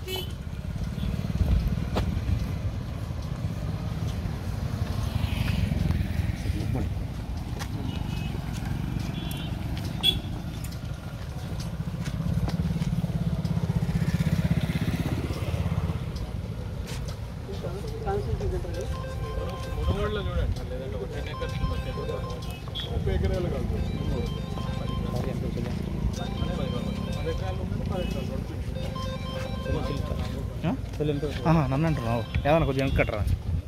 మునుగోడులో చూడండి లేదంటే ఒక టెన్ ఎకర్స్ ముప్పై ఎకరాలు కాదు పది ఎకరాలు ఉందంటే పది ఎకరాలు రెండు ఆహా, నన్ను అంటున్నావు ఏమన్నా కొద్దిగా వెనక్కి కట్టరా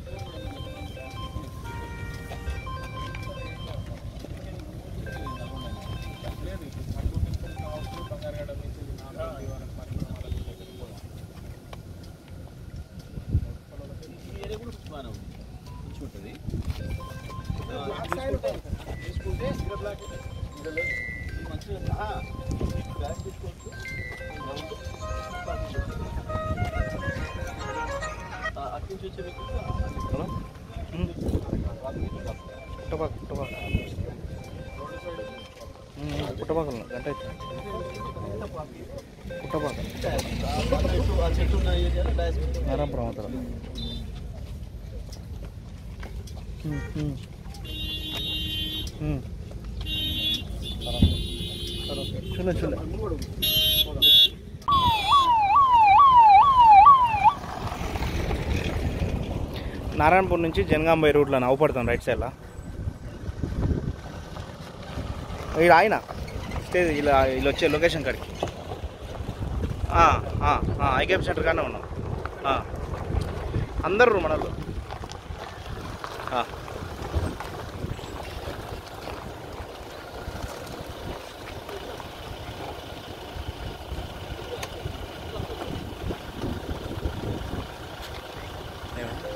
పుట్టపాక పుట్టపాక పుట్టపాకలు గంట అవుతుంది పుట్టపాక నారాయణపురం అవుతారా చూలే చూలే నారాయణపూర్ నుంచి జనగాంబాయి రూట్లో నవ్వుపడతాం రైట్ సైడ్లో ఇక్కడ ఆయన స్టేజ్ ఇలా ఇలా వచ్చే లొకేషన్ కాడికి ఐకేఎఫ్ సెంటర్ కానీ ఉన్నాం ఆ. అందరూ మనలో ఏమో